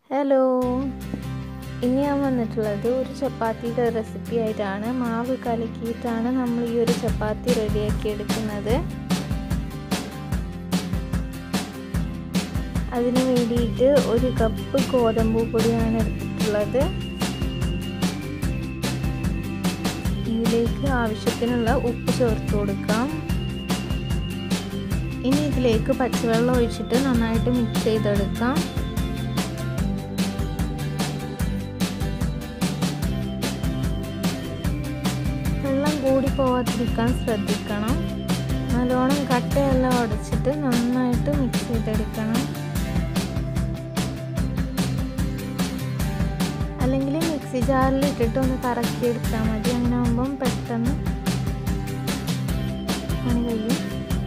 hello ഇനി ഞാൻ വന്നിട്ടുള്ളത് ഒരു ചപ്പാത്തിയുടെ റെസിപ്പി ആയിട്ടാണ് മാവ് കലക്കിയിട്ടാണ് നമ്മൾ ഈ ഒരു ചപ്പാത്തി റെഡിയാക്കി എടുക്കുന്നത് അതിന് വേണ്ടിയിട്ട് ഒരു കപ്പ് ഗോതമ്പ് പൊടിയാണ് എടുത്തിട്ടുള്ളത് ഇതിലേക്ക് ആവശ്യത്തിനുള്ള ഉപ്പ് ചേർത്ത് കൊടുക്കാം ഇനി ഇതിലേക്ക് പച്ചവെള്ളം ഒഴിച്ചിട്ട് നന്നായിട്ട് മിക്സ് ചെയ്തെടുക്കാം വെള്ളം കൂടി പോവാതിരിക്കാൻ ശ്രദ്ധിക്കണം നല്ലോണം കട്ടയെല്ലാം ഉടച്ചിട്ട് നന്നായിട്ട് മിക്സ് ചെയ്തെടുക്കണം അല്ലെങ്കിൽ മിക്സി ജാറിൽ ഇട്ടിട്ട് ഒന്ന് കറക്കി എടുത്താൽ മതി അങ്ങനെ ആകുമ്പം പെട്ടെന്ന് പണി കഴിയും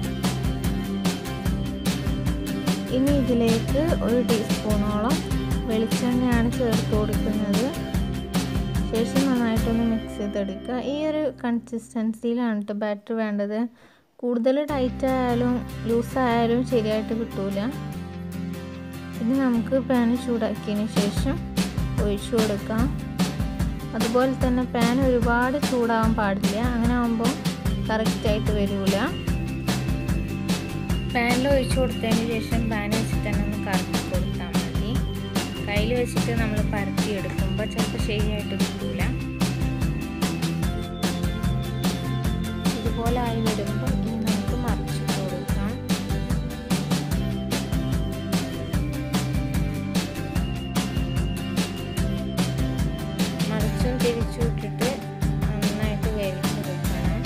ഇനി ഇതിലേക്ക് ഒരു ടീസ്പൂണോളം വെളിച്ചെണ്ണയാണ് ചേർത്ത് കൊടുക്കുന്നത് ശേഷം നന്നായിട്ടൊന്ന് മിക്സ് ചെയ്തെടുക്കുക ഈ ഒരു കൺസിസ്റ്റൻസിയിലാണ് കേട്ടോ ബാറ്റർ വേണ്ടത് കൂടുതൽ ടൈറ്റ് ആയാലും ലൂസ് ആയാലും ശരിയായിട്ട് കിട്ടൂല ഇനി നമുക്ക് പാൻ ചൂടാക്കിയതിന് ശേഷം ഒഴിച്ചു കൊടുക്കാം അതുപോലെ തന്നെ പാൻ ഒരുപാട് ചൂടാവാൻ പാടില്ല അങ്ങനെ ആകുമ്പോൾ കറക്റ്റായിട്ട് വരില്ല പാനിൽ ഒഴിച്ചു കൊടുത്തതിന് ശേഷം പാൻ വെച്ചിട്ട് തന്നെ ഒന്ന് കറക്കി കൊടുത്താൽ മതി കയ്യിൽ വെച്ചിട്ട് നമ്മൾ പരത്തി എടുക്കുമ്പോൾ ചിലപ്പോൾ ശരിയായിട്ട് കിട്ടൂല ഇതുപോലെ ആയി വരുമ്പോൾ ഇനി നമുക്ക് മറിച്ചിട്ട് കൊടുക്കാം മറിച്ചും തിരിച്ചു ഇട്ടിട്ട് നന്നായിട്ട് വേവിച്ചെടുക്കണം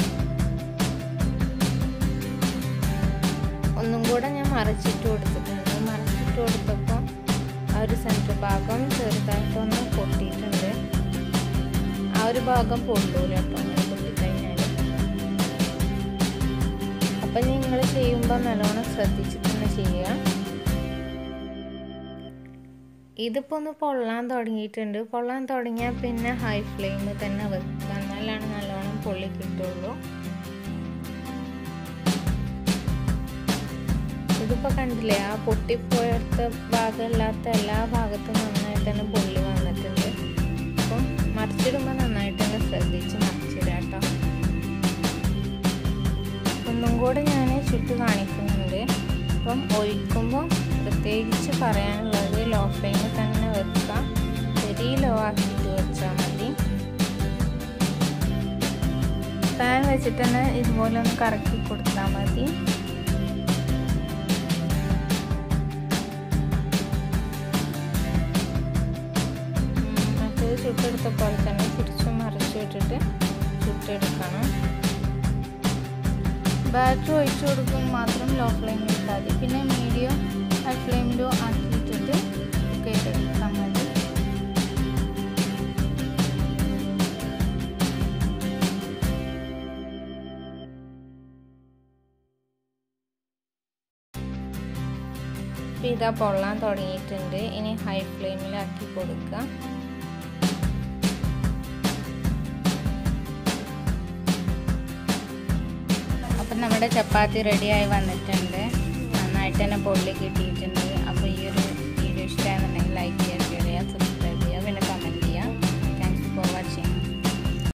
ഒന്നും കൂടെ ഞാൻ മറിച്ചിട്ട് കൊടുത്തിട്ടുണ്ട് മറിച്ചിട്ട് കൊടുത്തപ്പോൾ ആ ഒരു സെൻറ്റർ ഭാഗം ചെറുതായിട്ടൊന്ന് പൊട്ടിയിട്ടുണ്ട് ആ ഒരു ഭാഗം പൊള്ളൂല കേട്ടോ അങ്ങനെ പൊട്ടിക്കഴിഞ്ഞാൽ അപ്പം നിങ്ങൾ ചെയ്യുമ്പോൾ നല്ലോണം ശ്രദ്ധിച്ചിട്ട് തന്നെ ചെയ്യുക ഇതിപ്പോൾ ഒന്ന് പൊള്ളാൻ തുടങ്ങിയിട്ടുണ്ട് പൊള്ളാൻ തുടങ്ങിയാൽ പിന്നെ ഹൈ ഫ്ലെയിമിൽ തന്നെ വെക്കുക എന്നാലാണ് നല്ലോണം പൊള്ളി കിട്ടുള്ളൂ ഇതിപ്പോൾ കണ്ടില്ലേ ആ പൊട്ടിപ്പോയടുത്ത ഭാഗമല്ലാത്ത എല്ലാ ഭാഗത്തും നന്നായിട്ട് തന്നെ പൊള്ളി വന്നിട്ടുണ്ട് അപ്പം മറിച്ചിടുമ്പോൾ നന്നായിട്ട് തന്നെ ശ്രദ്ധിച്ച് മറിച്ചിടാം കേട്ടോ ഒന്നും കൂടെ ഞാൻ ചുട്ട് കാണിക്കുന്നുണ്ട് അപ്പം ഒഴിക്കുമ്പോൾ പ്രത്യേകിച്ച് പറയാനുള്ളത് ലോ ഫ്ലെയിമിൽ തന്നെ വെക്കാം വെരി ലോ ആക്കിയിട്ട് വെച്ചാൽ മതി പാൻ വെച്ചിട്ട് തന്നെ ഇതുപോലെ ഒന്ന് കറക്കി കൊടുത്താൽ മതി മറ്റേത് ചുട്ടെടുത്ത പോലെ തന്നെ തിരിച്ചും മറിച്ചു ഇട്ടിട്ട് ചുട്ടെടുക്കണം ബാറ്റർ ഒഴിച്ചു കൊടുക്കുമ്പോൾ മാത്രം ലോ ഫ്ലെയിമിൽ ഇട്ടാൽ മതി പിന്നെ മീഡിയം ഹൈ ഫ്ലെയിമിലോ ആക്കിയിട്ടിട്ട് കുക്ക് ചെയ്തെടുത്താൽ മതി ഇതാ പൊള്ളാൻ തുടങ്ങിയിട്ടുണ്ട് ഇനി ഹൈ ഫ്ലെയിമിലാക്കി കൊടുക്കുക അപ്പം നമ്മുടെ ചപ്പാത്തി റെഡിയായി വന്നിട്ടുണ്ട് നന്നായിട്ട് തന്നെ പൊള്ളി കിട്ടിയിട്ടുണ്ട്